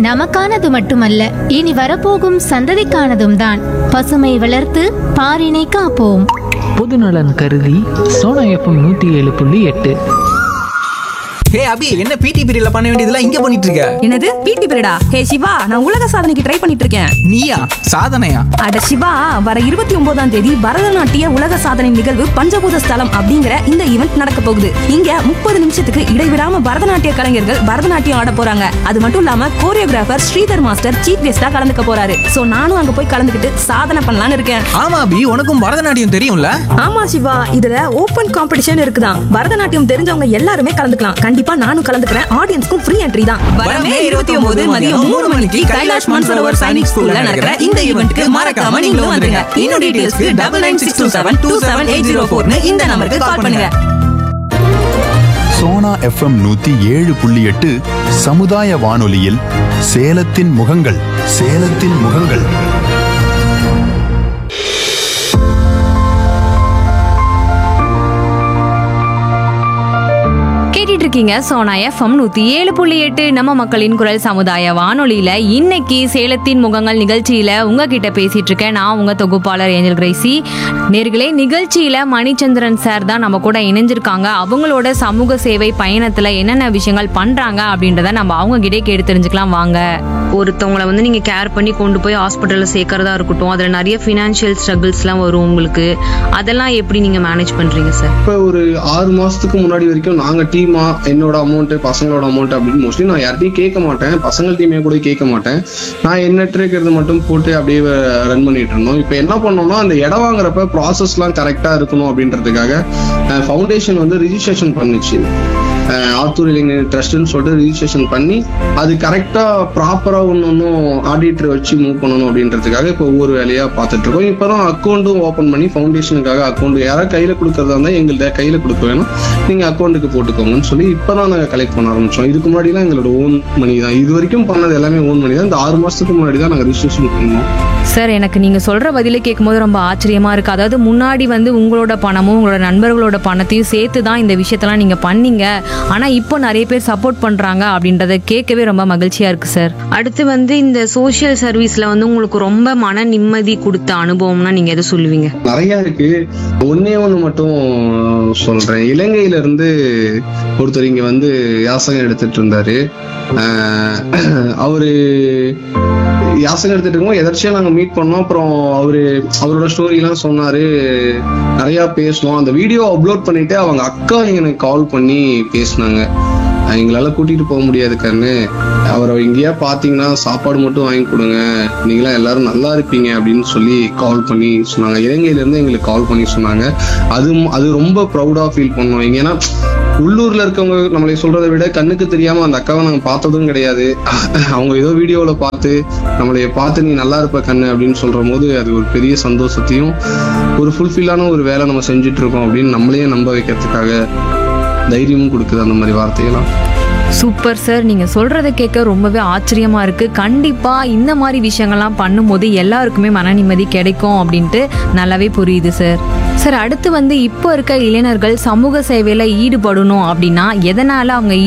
நமக்கானது மட்டுமல்ல இனி வரப்போகும் சந்ததிக்கானதும் தான் பசுமை வளர்த்து பாரினை காப்போம் பொதுநலன் கருதி சோனா எஃப்எம் நூற்றி ஏழு புள்ளி எட்டு ஹே அபி என்ன பிடி பீரியட்ல பண்ண வேண்டியதெல்லாம் இங்க பண்ணிட்டு இருக்க என்னது பிடி பீரியடா ஹே சிவா நான் உலக சாதனைக்கு ட்ரை பண்ணிட்டு இருக்கேன் நீயா சாதனையா அட சிவா வர இருபத்தி ஒன்பதாம் தேதி பரதநாட்டிய உலக சாதனை நிகழ்வு பஞ்சபூத ஸ்தலம் அப்படிங்கிற இந்த ஈவெண்ட் நடக்க போகுது இங்க முப்பது நிமிஷத்துக்கு இடைவிடாம பரதநாட்டிய கலைஞர்கள் பரதநாட்டியம் ஆட போறாங்க அது மட்டும் இல்லாம கோரியோகிராஃபர் ஸ்ரீதர் மாஸ்டர் சீஃப் கெஸ்டா கலந்துக்க போறாரு சோ நானும் அங்க போய் கலந்துக்கிட்டு சாதனை பண்ணலாம்னு இருக்கேன் ஆமா அபி உனக்கும் பரதநாட்டியம் தெரியும்ல ஆமா சிவா இதுல ஓபன் காம்படிஷன் இருக்குதான் பரதநாட்டியம் தெரிஞ்சவங்க எல்லாருமே கலந்துக்கலாம் கண்டிப்பா நானும் கலந்துக்கிறேன் ஆடியன்ஸ்க்கும் ஃப்ரீ என்ட்ரி தான் வரமே 29 மதியம் மூணு மணிக்கு கைலாஷ் மான்சரோவர் சைனிக் ஸ்கூல்ல நடக்கிற இந்த ஈவென்ட்க்கு மறக்காம நீங்களும் வந்துருங்க இன்னும் டீடைல்ஸ்க்கு double nine six two seven two seven eight zero ஃபோர்னு இந்த நம்பருக்கு கால் பண்ணுங்க சோனா எஃப்எம் நூத்தி ஏழு புள்ளி எட்டு சமுதாய வானொலியில் சேலத்தின் முகங்கள் சேலத்தின் முகங்கள் கேட்டுட்டு இருக்கீங்க சோனா எஃப்எம் நூத்தி ஏழு புள்ளி எட்டு நம்ம மக்களின் குரல் சமுதாய வானொலியில இன்னைக்கு சேலத்தின் முகங்கள் நிகழ்ச்சியில உங்ககிட்ட பேசிட்டு இருக்கேன் நான் உங்க தொகுப்பாளர் ஏஞ்சல் கிரேசி நேர்களே நிகழ்ச்சியில மணிச்சந்திரன் சார் தான் நம்ம கூட இணைஞ்சிருக்காங்க அவங்களோட சமூக சேவை பயணத்துல என்னென்ன விஷயங்கள் பண்றாங்க அப்படின்றத நம்ம அவங்க கிட்டே கேட்டு தெரிஞ்சுக்கலாம் வாங்க ஒருத்தவங்களை வந்து நீங்க கேர் பண்ணி கொண்டு போய் ஹாஸ்பிட்டல்ல சேர்க்கறதா இருக்கட்டும் அதுல நிறைய ஃபினான்ஷியல் ஸ்ட்ரகிள்ஸ்லாம் வரும் உங்களுக்கு அதெல்லாம் எப்படி நீங்க மேனேஜ் பண்றீங்க சார் இப்போ ஒரு ஆறு மாசத்துக்கு முன்னாடி வரைக்கும் நாங்க டீமா என்னோட அமௌண்ட் பசங்களோட அமௌண்ட் அப்படின்னு மோஸ்ட்லி நான் யார்ட்டையும் கேட்க மாட்டேன் பசங்கள் டீமே கூட கேட்க மாட்டேன் நான் எண்ணற்ற இருக்கிறது மட்டும் போட்டு அப்படியே ரன் பண்ணிட்டு இருந்தோம் இப்போ என்ன பண்ணோம்னா அந்த இடம் வாங்குறப்ப ப்ராசஸ்லாம் கரெக்டா இருக்கணும் அப்படின்றதுக்காக ஃபவுண்டேஷன் வந்து ரிஜிஸ்ட்ரேஷன் பண்ணுச்சு அஹ் ஆத்தூர் இளைஞர் ட்ரஸ்ட்னு சொல்லிட்டு ரிஜிஸ்ட்ரேஷன் பண்ணி அது கரெக்டா ப்ராப்பரா ஒன்று ஒன்றும் ஆடிட்டர் வச்சு மூவ் பண்ணணும் அப்படின்றதுக்காக இப்போ ஒவ்வொரு வேலையா பார்த்துட்டு இருக்கோம் இப்போதான் அக்கௌண்ட்டும் ஓப்பன் பண்ணி ஃபவுண்டேஷனுக்காக அக்கௌண்ட் யாராவது கையில கொடுக்கறதா இருந்தால் எங்கள்கிட்ட கையில கொடுக்க வேணும் நீங்க அக்கௌண்ட்டுக்கு போட்டுக்கோங்கன்னு சொல்லி இப்பதான் நாங்கள் கலெக்ட் பண்ண ஆரம்பிச்சோம் இதுக்கு முன்னாடிலாம் எங்களோட ஓன் மணி தான் இது வரைக்கும் பண்ணது எல்லாமே ஓன் மணி தான் இந்த ஆறு மாசத்துக்கு முன்னாடி தான் நாங்கள் ரிஜிஸ்ட்ரேஷன் பண்ணோம் சார் எனக்கு நீங்க சொல்ற பதிலை கேட்கும்போது ரொம்ப ஆச்சரியமா இருக்கு அதாவது முன்னாடி வந்து உங்களோட பணமும் உங்களோட நண்பர்களோட பணத்தையும் சேர்த்து தான் இந்த விஷயத்தெல்லாம் நீங்க பண்ணீங்க ஆனா இப்போ நிறைய பேர் சப்போர்ட் பண்றாங்க அப்படின்றத கேட்கவே ரொம்ப மகிழ்ச்சியா இருக்கு சார் அடுத்து வந்து இந்த சோஷியல் சர்வீஸ்ல வந்து உங்களுக்கு ரொம்ப மன நிம்மதி கொடுத்த அனுபவம்னா நீங்க எதை சொல்லுவீங்க நிறைய இருக்கு ஒன்னே ஒண்ணு மட்டும் சொல்றேன் இலங்கையில இருந்து ஒருத்தர் இங்க வந்து யாசகம் எடுத்துட்டு இருந்தாரு ஆஹ் அவரு யாசகம் எடுத்துட்டு இருக்கோம் எதர்ச்சியா நாங்க மீட் பண்ணோம் அப்புறம் அவரு அவரோட ஸ்டோரி எல்லாம் சொன்னாரு நிறைய பேசணும் அந்த வீடியோ அப்லோட் பண்ணிட்டு அவங்க அக்கா எனக்கு கால் பண்ணி பேசினாங்க எங்களால கூட்டிட்டு போக முடியாது கண்ணு அவரை எங்கேயா பாத்தீங்கன்னா சாப்பாடு மட்டும் வாங்கி கொடுங்க நீங்களாம் எல்லாரும் நல்லா இருப்பீங்க அப்படின்னு சொல்லி கால் பண்ணி சொன்னாங்க இலங்கையில இருந்து எங்களுக்கு கால் பண்ணி சொன்னாங்க அது அது ரொம்ப ப்ரௌடா ஃபீல் பண்ணோம் ஏன்னா உள்ளூர்ல இருக்கவங்க நம்மளை சொல்றதை விட கண்ணுக்கு தெரியாம அந்த அக்காவை நாங்க பார்த்ததும் கிடையாது அவங்க ஏதோ வீடியோல பார்த்து நம்மளைய பார்த்து நீ நல்லா இருப்ப கண்ணு அப்படின்னு சொல்ற போது அது ஒரு பெரிய சந்தோஷத்தையும் ஒரு ஃபுல்ஃபில்லான ஒரு வேலை நம்ம செஞ்சுட்டு இருக்கோம் அப்படின்னு நம்மளையே நம்ப வைக்கிறதுக்காக தைரியமும் கொடுக்குது அந்த மாதிரி வார்த்தையெல்லாம் சூப்பர் சார் நீங்க சொல்றத கேட்க ரொம்பவே ஆச்சரியமா இருக்கு கண்டிப்பா இந்த மாதிரி விஷயங்கள்லாம் பண்ணும்போது எல்லாருக்குமே மன நிம்மதி கிடைக்கும் அப்படின்ட்டு நல்லாவே புரியுது சார் சார் அடுத்து வந்து இப்போ இருக்க இளைஞர்கள் சமூக சேவையில ஈடுபடணும் அப்படின்னா எதனால அவங்க